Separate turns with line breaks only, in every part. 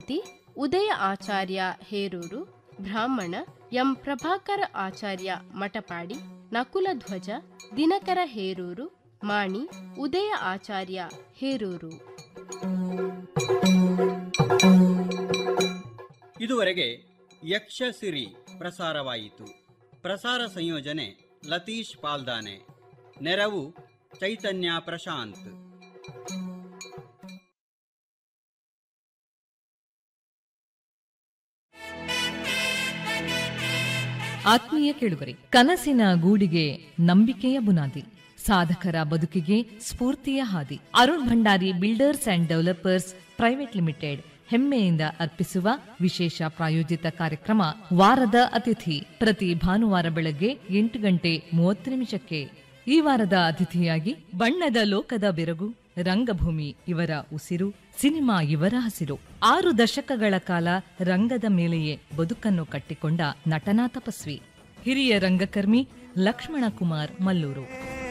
ಅತಿಥಿ ಉದಯ ಆಚಾರ್ಯ ಹೇರೂರು ಬ್ರಾಹ್ಮಣ ಎಂ ಪ್ರಭಾಕರ ಆಚಾರ್ಯ ಮಟಪಾಡಿ ನಕುಲ ಧ್ವಜ ದಿನಕರ ಹೇರೂರು ಮಾಣಿ ಉದಯ ಆಚಾರ್ಯ ಹೇರೂರು
ಇದುವರೆಗೆ ಯಕ್ಷಸಿರಿ ಪ್ರಸಾರವಾಯಿತು ಪ್ರಸಾರ ಸಂಯೋಜನೆ ಲತೀಶ್ ಪಾಲ್ದಾನೆ ನೆರವು ಚೈತನ್ಯ ಪ್ರಶಾಂತ್
ಆತ್ಮೀಯ ಕೇಳುಗರೆ ಕನಸಿನ ಗೂಡಿಗೆ ನಂಬಿಕೆಯ ಬುನಾದಿ ಸಾಧಕರ ಬದುಕಿಗೆ ಸ್ಫೂರ್ತಿಯ ಹಾದಿ Arun Bhandari builders and developers private limited ಹೆಮ್ಮೆಯಿಂದ ಅರ್ಪಿಸುವ ವಿಶೇಷ ಪ್ರಾಯೋಜಿತ ಕಾರ್ಯಕ್ರಮ ವಾರದ ಅತಿಥಿ ಪ್ರತಿ ಭಾನುವಾರ ಬೆಳಗ್ಗೆ ಎಂಟು ಗಂಟೆ ಮೂವತ್ತು ನಿಮಿಷಕ್ಕೆ ಈ ವಾರದ ಅತಿಥಿಯಾಗಿ ಬಣ್ಣದ ಲೋಕದ ಬೆರಗು ರಂಗಭೂಮಿ ಇವರ ಉಸಿರು ಸಿನಿಮಾ ಇವರ ಹಸಿರು ಆರು ದಶಕಗಳ ಕಾಲ ರಂಗದ ಮೇಲೆಯೇ ಬದುಕನ್ನು ಕಟ್ಟಿಕೊಂಡ ನಟನಾ ತಪಸ್ವಿ ಹಿರಿಯ ರಂಗಕರ್ಮಿ ಲಕ್ಷ್ಮಣ ಕುಮಾರ್ ಮಲ್ಲೂರು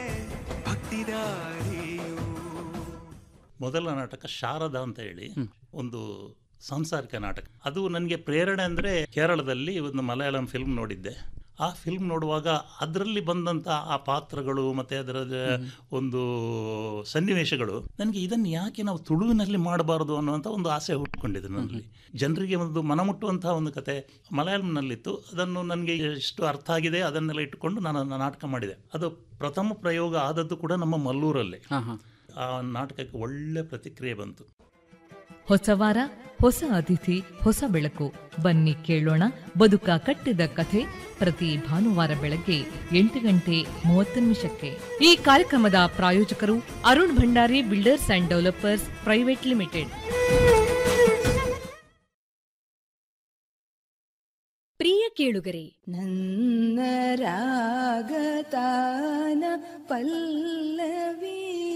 ಮೊದಲ ನಾಟಕ ಶಾರದಾ ಅಂತ ಹೇಳಿ ಒಂದು ಸಾಂಸಾರಿಕ ನಾಟಕ ಅದು ನನಗೆ ಪ್ರೇರಣೆ ಅಂದರೆ ಕೇರಳದಲ್ಲಿ ಒಂದು ಮಲಯಾಳಂ ಫಿಲ್ಮ್ ನೋಡಿದ್ದೆ ಆ ಫಿಲ್ಮ್ ನೋಡುವಾಗ ಅದರಲ್ಲಿ ಬಂದಂಥ ಆ ಪಾತ್ರಗಳು ಮತ್ತು ಅದರ ಒಂದು ಸನ್ನಿವೇಶಗಳು ನನಗೆ ಇದನ್ನು ಯಾಕೆ ನಾವು ತುಳುವಿನಲ್ಲಿ ಮಾಡಬಾರದು ಅನ್ನುವಂಥ ಒಂದು ಆಸೆ ಹುಟ್ಕೊಂಡಿದೆ ನನ್ನಲ್ಲಿ ಜನರಿಗೆ ಒಂದು ಮನಮುಟ್ಟುವಂತಹ ಒಂದು ಕತೆ ಮಲಯಾಳಂನಲ್ಲಿತ್ತು ಅದನ್ನು ನನಗೆ ಎಷ್ಟು ಅರ್ಥ ಆಗಿದೆ ಅದನ್ನೆಲ್ಲ ಇಟ್ಟುಕೊಂಡು ನಾನು ಆ ನಾಟಕ ಮಾಡಿದೆ ಅದು ಪ್ರಥಮ ಪ್ರಯೋಗ ಆದದ್ದು ಕೂಡ ನಮ್ಮ ಮಲ್ಲೂರಲ್ಲಿ ಆ ನಾಟಕಕ್ಕೆ ಒಳ್ಳೆ ಪ್ರತಿಕ್ರಿಯೆ ಬಂತು
ಹೊಸ ವಾರ ಹೊಸ ಅತಿಥಿ ಹೊಸ ಬೆಳಕು ಬನ್ನಿ ಕೇಳೋಣ ಬದುಕ ಕಟ್ಟಿದ ಕಥೆ ಪ್ರತಿ ಭಾನುವಾರ ಬೆಳಗ್ಗೆ ಎಂಟು ಗಂಟೆ ಮೂವತ್ತು ನಿಮಿಷಕ್ಕೆ ಈ ಕಾರ್ಯಕ್ರಮದ ಪ್ರಾಯೋಜಕರು Arun Bhandari builders and developers private limited
ಪ್ರಿಯ ಕೇಳುಗರೆ
ನನ್ನ ರಾಗತಾನ ಪಲ್ಲವಿ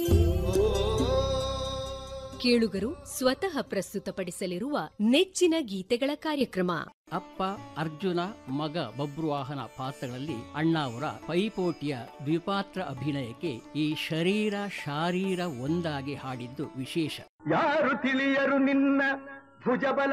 ಕೇಳುಗರು ಸ್ವತಃ ಪ್ರಸ್ತುತಪಡಿಸಲಿರುವ ನೆಚ್ಚಿನ ಗೀತೆಗಳ ಕಾರ್ಯಕ್ರಮ
ಅಪ್ಪ ಅರ್ಜುನ ಮಗ ಬಬ್ರುವಾಹನ ಪಾತ್ರಗಳಲ್ಲಿ ಅಣ್ಣಾವರ ಪೈಪೋಟಿಯ ದ್ವಿಪಾತ್ರ ಅಭಿನಯಕ್ಕೆ ಈ ಶರೀರ ಶಾರೀರ ಒಂದಾಗಿ ಹಾಡಿದ್ದು ವಿಶೇಷ
ಯಾರು ತಿಳಿಯರು ನಿನ್ನ ಭುಜಬಲ